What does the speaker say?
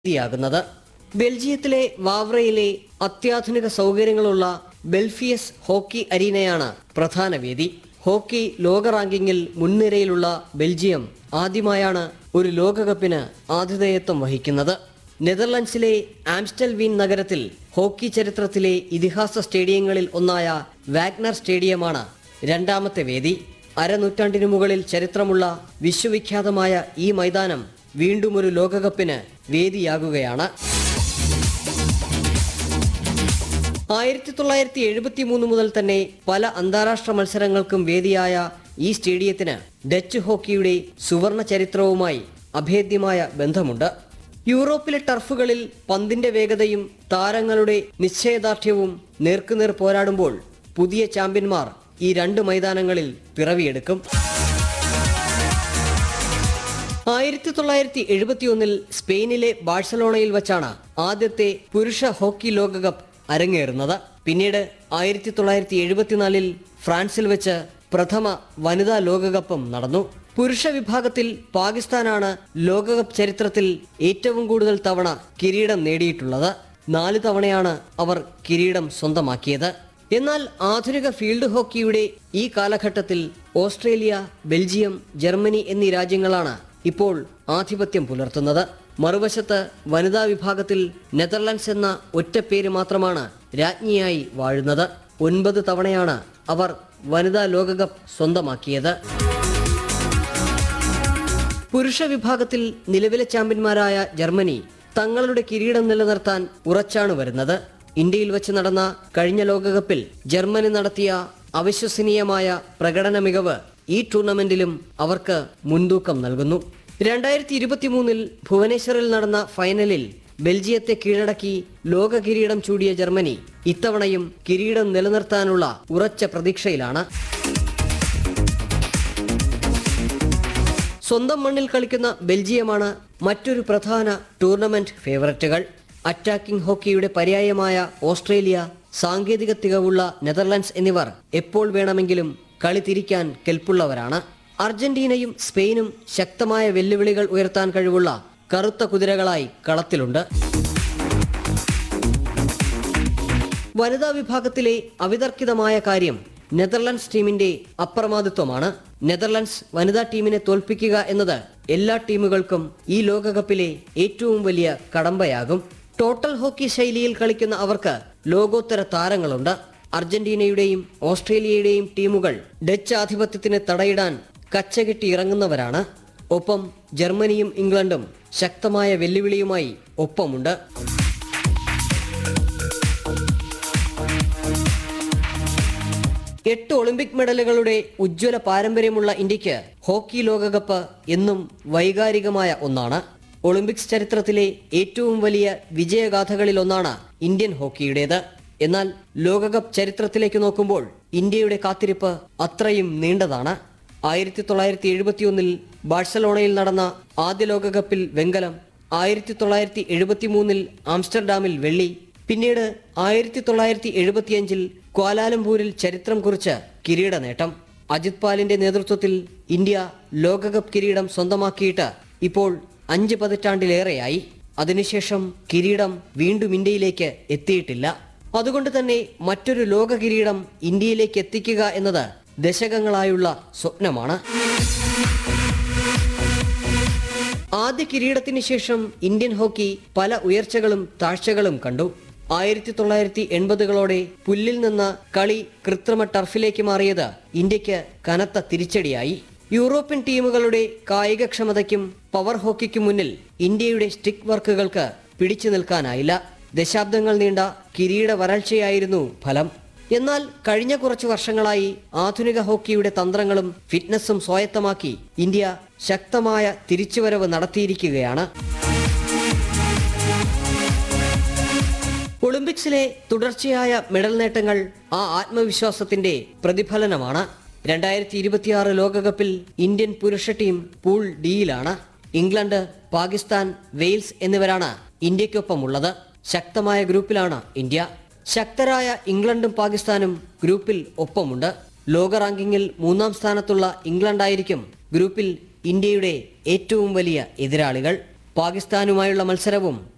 വേദിയാകുന്നത് ബെൽജിയത്തിലെ വാവ്രയിലെ അത്യാധുനിക സൗകര്യങ്ങളുള്ള Belfius hockey അരീനയാണ് പ്രധാന വേദി ഹോക്കി ലോക റാങ്കിങ്ങിൽ മുൻനിരയിലുള്ള ബെൽജിയം ആദ്യമായാണ് ഒരു ലോകകപ്പിന് ആതിഥേയത്വം വഹിക്കുന്നത് നെതർലൻഡ്സിലെ ആംസ്റ്റൽവീൻ നഗരത്തിൽ ഹോക്കി ചരിത്രത്തിലെ ഇതിഹാസ സ്റ്റേഡിയങ്ങളിൽ ഒന്നായ വാഗ്നർ സ്റ്റേഡിയമാണ് രണ്ടാമത്തെ വേദി അരനൂറ്റാണ്ടിനു മുകളിൽ ചരിത്രമുള്ള വിശ്വവിഖ്യാതമായ ഈ മൈതാനം വീണ്ടും ഒരു ലോകകപ്പിന് വേദിയാകുകയാണ് ആയിരത്തി തൊള്ളായിരത്തി എഴുപത്തി മൂന്ന് മുതൽ തന്നെ പല അന്താരാഷ്ട്ര മത്സരങ്ങൾക്കും വേദിയായ ഈ സ്റ്റേഡിയത്തിന് ഡച്ച് ഹോക്കിയുടെ സുവർണ ചരിത്രവുമായി അഭേദ്യമായ ബന്ധമുണ്ട് യൂറോപ്പിലെ ടർഫുകളിൽ പന്തിന്റെ വേഗതയും താരങ്ങളുടെ നിശ്ചയദാർഢ്യവും നേർക്കുനേർ പോരാടുമ്പോൾ പുതിയ ചാമ്പ്യന്മാർ ഈ രണ്ട് മൈതാനങ്ങളിൽ പിറവിയെടുക്കും ആയിരത്തി തൊള്ളായിരത്തി എഴുപത്തിയൊന്നിൽ സ്പെയിനിലെ ബാഴ്സലോണയിൽ വച്ചാണ് ആദ്യത്തെ പുരുഷ ഹോക്കി ലോകകപ്പ് അരങ്ങേറുന്നത് പിന്നീട് ആയിരത്തി തൊള്ളായിരത്തി എഴുപത്തിനാലിൽ ഫ്രാൻസിൽ വെച്ച് പ്രഥമ വനിതാ ലോകകപ്പും നടന്നു പുരുഷ വിഭാഗത്തിൽ പാകിസ്ഥാനാണ് ലോകകപ്പ് ചരിത്രത്തിൽ ഏറ്റവും കൂടുതൽ തവണ കിരീടം നേടിയിട്ടുള്ളത് നാല് തവണയാണ് അവർ കിരീടം സ്വന്തമാക്കിയത് എന്നാൽ ആധുനിക ഫീൽഡ് ഹോക്കിയുടെ ഈ കാലഘട്ടത്തിൽ ഓസ്ട്രേലിയ ബെൽജിയം ജർമ്മനി എന്നീ രാജ്യങ്ങളാണ് ഇപ്പോൾ ആധിപത്യം പുലർത്തുന്നത് മറുവശത്ത് വനിതാ വിഭാഗത്തിൽ നെതർലൻഡ്സ് എന്ന ഒറ്റ പേര് മാത്രമാണ് രാജ്ഞിയായി വാഴുന്നത് ഒൻപത് തവണയാണ് അവർ വനിതാ ലോകകപ്പ് സ്വന്തമാക്കിയത് പുരുഷ വിഭാഗത്തിൽ നിലവിലെ ചാമ്പ്യന്മാരായ ജർമ്മനി തങ്ങളുടെ കിരീടം നിലനിർത്താൻ ഉറച്ചാണ് വരുന്നത് ഇന്ത്യയിൽ വെച്ച് നടന്ന കഴിഞ്ഞ ലോകകപ്പിൽ ജർമ്മനി നടത്തിയ അവിശ്വസനീയമായ പ്രകടന മികവ് ഈ ടൂർണമെന്റിലും അവർക്ക് മുൻതൂക്കം നൽകുന്നു രണ്ടായിരത്തി ഇരുപത്തിമൂന്നിൽ ഭുവനേശ്വറിൽ നടന്ന ഫൈനലിൽ ബെൽജിയത്തെ കീഴടക്കി ലോക കിരീടം ചൂടിയ ജർമ്മനി ഇത്തവണയും കിരീടം നിലനിർത്താനുള്ള ഉറച്ച പ്രതീക്ഷയിലാണ് സ്വന്തം മണ്ണിൽ കളിക്കുന്ന ബെൽജിയമാണ് മറ്റൊരു പ്രധാന ടൂർണമെന്റ് ഫേവററ്റുകൾ അറ്റാക്കിംഗ് ഹോക്കിയുടെ പര്യായമായ ഓസ്ട്രേലിയ സാങ്കേതിക തികവുള്ള നെതർലൻഡ്സ് എന്നിവർ എപ്പോൾ വേണമെങ്കിലും കളി തിരിക്കാൻ കെൽപ്പുള്ളവരാണ് അർജന്റീനയും സ്പെയിനും ശക്തമായ വെല്ലുവിളികൾ ഉയർത്താൻ കഴിവുള്ള കറുത്ത കുതിരകളായി കളത്തിലുണ്ട് വനിതാ വിഭാഗത്തിലെ അവിതർക്കിതമായ കാര്യം നെതർലൻഡ്സ് ടീമിന്റെ അപ്രമാദിത്വമാണ് നെതർലൻഡ്സ് വനിതാ ടീമിനെ തോൽപ്പിക്കുക എന്നത് എല്ലാ ടീമുകൾക്കും ഈ ലോകകപ്പിലെ ഏറ്റവും വലിയ കടമ്പയാകും ടോട്ടൽ ഹോക്കി ശൈലിയിൽ കളിക്കുന്ന അവർക്ക് ലോകോത്തര താരങ്ങളുണ്ട് അർജന്റീനയുടെയും ഓസ്ട്രേലിയയുടെയും ടീമുകൾ ഡച്ച് ആധിപത്യത്തിന് തടയിടാൻ കച്ചകെട്ടി ഇറങ്ങുന്നവരാണ് ഒപ്പം ജർമ്മനിയും ഇംഗ്ലണ്ടും ശക്തമായ വെല്ലുവിളിയുമായി ഒപ്പമുണ്ട് എട്ട് ഒളിമ്പിക് മെഡലുകളുടെ ഉജ്ജ്വല പാരമ്പര്യമുള്ള ഇന്ത്യക്ക് ഹോക്കി ലോകകപ്പ് എന്നും വൈകാരികമായ ഒന്നാണ് ഒളിമ്പിക്സ് ചരിത്രത്തിലെ ഏറ്റവും വലിയ വിജയഗാഥകളിൽ ഒന്നാണ് ഇന്ത്യൻ ഹോക്കിയുടേത് എന്നാൽ ലോകകപ്പ് ചരിത്രത്തിലേക്ക് നോക്കുമ്പോൾ ഇന്ത്യയുടെ കാത്തിരിപ്പ് അത്രയും നീണ്ടതാണ് ആയിരത്തി തൊള്ളായിരത്തി എഴുപത്തിയൊന്നിൽ ബാഴ്സലോണയിൽ നടന്ന ആദ്യ ലോകകപ്പിൽ വെങ്കലം ആയിരത്തി തൊള്ളായിരത്തി എഴുപത്തി മൂന്നിൽ ആംസ്റ്റർഡാമിൽ വെള്ളി പിന്നീട് ആയിരത്തി തൊള്ളായിരത്തി എഴുപത്തിയഞ്ചിൽ ക്വാലാലംപൂരിൽ ചരിത്രം കുറിച്ച് കിരീട നേട്ടം അജിത് പാലിന്റെ നേതൃത്വത്തിൽ ഇന്ത്യ ലോകകപ്പ് കിരീടം സ്വന്തമാക്കിയിട്ട് ഇപ്പോൾ അഞ്ച് പതിറ്റാണ്ടിലേറെയായി അതിനുശേഷം കിരീടം വീണ്ടും ഇന്ത്യയിലേക്ക് എത്തിയിട്ടില്ല അതുകൊണ്ട് തന്നെ മറ്റൊരു ലോക കിരീടം ഇന്ത്യയിലേക്ക് എത്തിക്കുക എന്നത് ദശകങ്ങളായുള്ള സ്വപ്നമാണ് ആദ്യ കിരീടത്തിന് ശേഷം ഇന്ത്യൻ ഹോക്കി പല ഉയർച്ചകളും താഴ്ചകളും കണ്ടു ആയിരത്തി തൊള്ളായിരത്തി എൺപതുകളോടെ പുല്ലിൽ നിന്ന് കളി കൃത്രിമ ടർഫിലേക്ക് മാറിയത് ഇന്ത്യക്ക് കനത്ത തിരിച്ചടിയായി യൂറോപ്യൻ ടീമുകളുടെ കായികക്ഷമതയ്ക്കും പവർ ഹോക്കിക്കും മുന്നിൽ ഇന്ത്യയുടെ സ്റ്റിക്ക് വർക്കുകൾക്ക് പിടിച്ചു നിൽക്കാനായില്ല ദശാബ്ദങ്ങൾ നീണ്ട കിരീട വരൾച്ചയായിരുന്നു ഫലം എന്നാൽ കഴിഞ്ഞ കുറച്ചു വർഷങ്ങളായി ആധുനിക ഹോക്കിയുടെ തന്ത്രങ്ങളും ഫിറ്റ്നസും സ്വായത്തമാക്കി ഇന്ത്യ ശക്തമായ തിരിച്ചുവരവ് നടത്തിയിരിക്കുകയാണ് ഒളിമ്പിക്സിലെ തുടർച്ചയായ മെഡൽ നേട്ടങ്ങൾ ആ ആത്മവിശ്വാസത്തിന്റെ പ്രതിഫലനമാണ് രണ്ടായിരത്തി ഇരുപത്തിയാറ് ലോകകപ്പിൽ ഇന്ത്യൻ പുരുഷ ടീം പൂൾ ഡിയിലാണ് ഇംഗ്ലണ്ട് പാകിസ്ഥാൻ വെയിൽസ് എന്നിവരാണ് ഇന്ത്യക്കൊപ്പമുള്ളത് ശക്തമായ ഗ്രൂപ്പിലാണ് ഇന്ത്യ ശക്തരായ ഇംഗ്ലണ്ടും പാകിസ്ഥാനും ഗ്രൂപ്പിൽ ഒപ്പമുണ്ട് ലോക റാങ്കിങ്ങിൽ മൂന്നാം സ്ഥാനത്തുള്ള ഇംഗ്ലണ്ടായിരിക്കും ഗ്രൂപ്പിൽ ഇന്ത്യയുടെ ഏറ്റവും വലിയ എതിരാളികൾ പാകിസ്ഥാനുമായുള്ള മത്സരവും